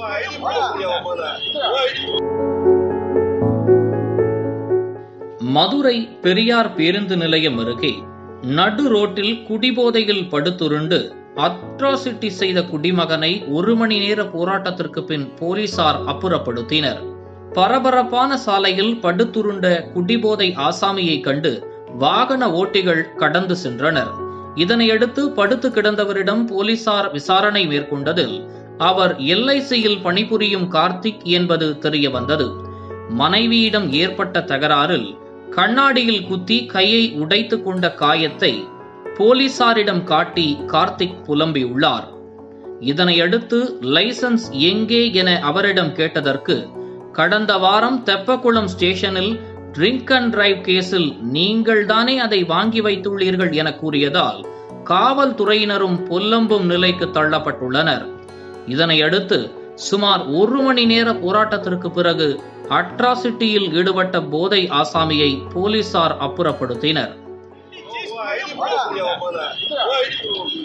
மதுரை பெரியார் பேருந்து நிலையம் அருகே நடு ரோட்டில் குடிபோதையில் படுத்துருண்டு அட்ராசிட்டி செய்த குடிமகனை ஒரு மணி நேர போராட்டத்திற்கு பின் போலீசார் அப்புறப்படுத்தினர் பரபரப்பான சாலையில் படுத்துருண்ட குடிபோதை ஆசாமியை கண்டு வாகன ஓட்டிகள் கடந்து சென்றனர் இதனையடுத்து படுத்து கிடந்தவரிடம் போலீசார் விசாரணை மேற்கொண்டதில் அவர் எல்ஐசியில் பணிபுரியும் கார்த்திக் என்பது தெரிய வந்தது மனைவியிடம் ஏற்பட்ட தகராறில் கண்ணாடியில் குத்தி கையை உடைத்துக் கொண்ட காயத்தை போலீசாரிடம் காட்டி கார்த்திக் புலம்பியுள்ளார் இதனையடுத்து லைசன்ஸ் எங்கே என அவரிடம் கேட்டதற்கு கடந்த வாரம் தெப்பக்குளம் ஸ்டேஷனில் ட்ரிங்க் அண்ட் டிரைவ் கேஸில் நீங்கள் தானே அதை வாங்கி வைத்துள்ளீர்கள் என கூறியதால் காவல்துறையினரும் பொல்லம்பும் நிலைக்கு தள்ளப்பட்டுள்ளனர் இதனையடுத்து சுமார் ஒரு மணி நேர போராட்டத்திற்கு பிறகு அட்ராசிட்டியில் ஈடுபட்ட போதை ஆசாமியை போலீசார் அப்புறப்படுத்தினர்